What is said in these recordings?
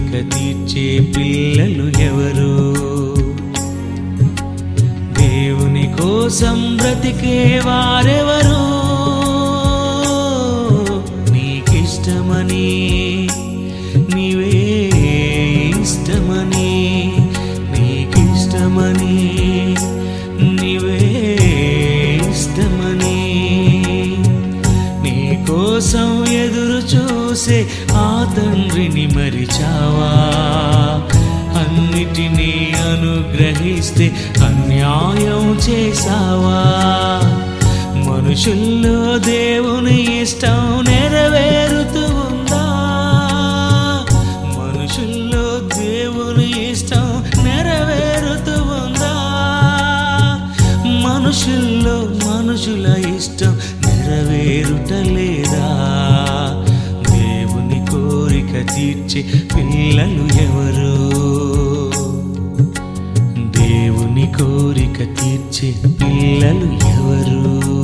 కోరిక తీర్చే పిల్లలు ఎవరు దేవుని కోసం బ్రతికే వారెవరు నీకిష్టమని నీవే ఇష్టమని నీకిష్టమని నీవే ఇష్టమని నీ కోసం ఎదురు చూసే ఆ తండ్రిని మరిచావా అన్నిటినీ అనుగ్రహిస్తే అన్యాయం చేసావా మనుషుల్లో దేవుని ఇష్టం నెరవేరుతూ ఉందా మనుషుల్లో దేవుని ఇష్టం నెరవేరుతూ ఉందా మనుషుల్లో మనుషుల ఇష్టం నెరవేరుటలేదా దేవుని కోరిక తీర్చే పిల్లలు ఎవరు దేవుని కోరిక తీర్చే పిల్లలు ఎవరు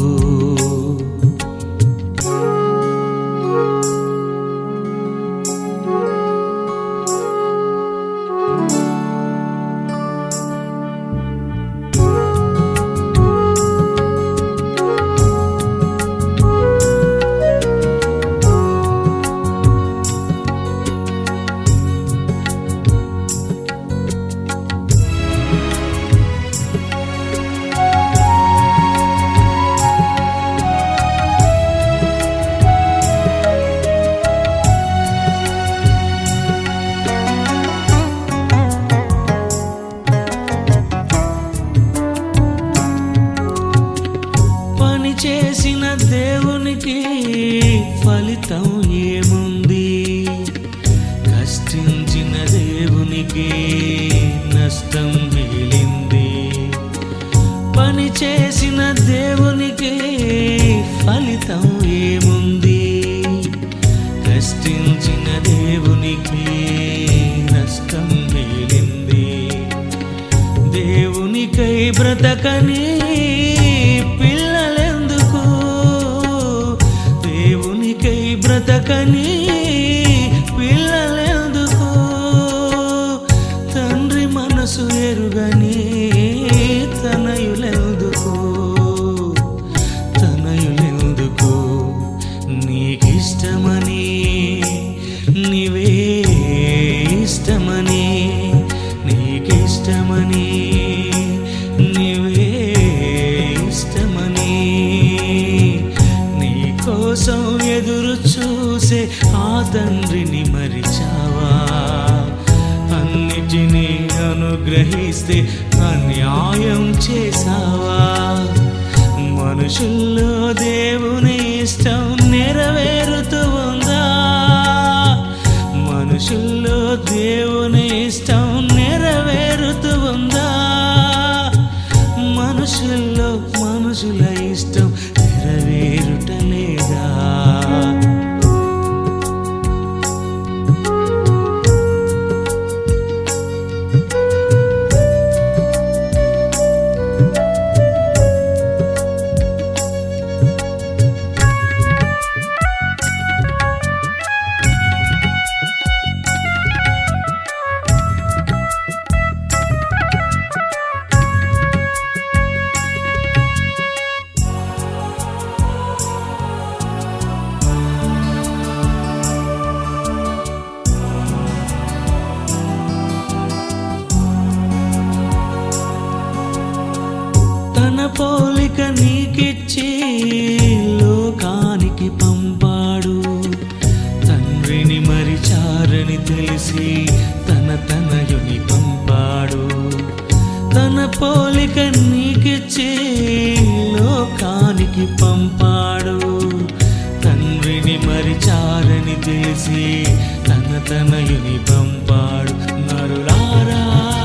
పని చేసిన దేవునికి ఫలితం ఏముంది కష్టించిన దేవునికి నష్టం మిగిలింది పని చేసిన దేవునికి ఫలితం ఏముంది కష్టించిన దేవునికి నష్టం మిగిలింది దేవునికై బ్రతకని పిల్లలెందుకు దేవునికై బ్రతకని పిల్లలెందుకు తండ్రి మనసు ఎరుగని తనయులెందుకు తనయులెందుకు నీకిష్టమని నీవే ఇష్టమని నీకిష్టమని నీవే ఇష్టమని నీ కోసం ఎదురు చూసే ఆ తండ్రిని మరిచావా అన్నిటినీ అనుగ్రహిస్తే అన్యాయం చేసావా మనుషుల్లో దేవుని ఇష్టం నెరవేరుతూ ఉందా మనుషుల్లో దేవుని ఇష్టం నెరవేరుతూ ఉందా మనుషుల్లో మనుషుల ఇష్టం నెరవేరుటలేదా తన పోలిక నీకిచ్చి లోకానికి పంపాడు తండ్రిని మరిచారని తెలిసి తన తనయుని పంపాడు తన పోలిక నీకిచ్చి లోకానికి పంపాడు తండ్రిని మరిచారని తెలిసి తన తనయుని పంపాడు నరులారా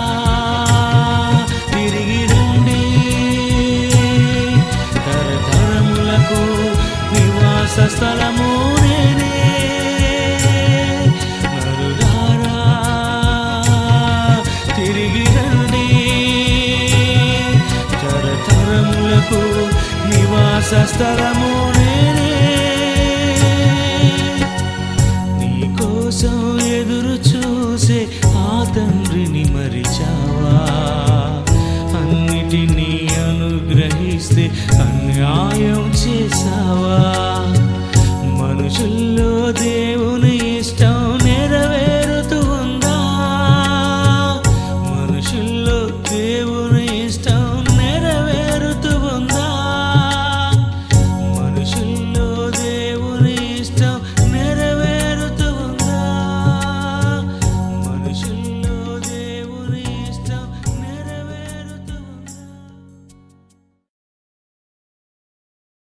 తిరిగి రండి తరతరములకు నివాస స్థలము నేనే నరులారా తిరిగి రండి తరతరములకు నివాస స్థలము నేనే నీ కోసం ఎదురు చూసే తండ్రిని మరిచావా అన్నిటినీ అనుగ్రహిస్తే అన్యాయం చేసావా మనుషుల్లో దేవ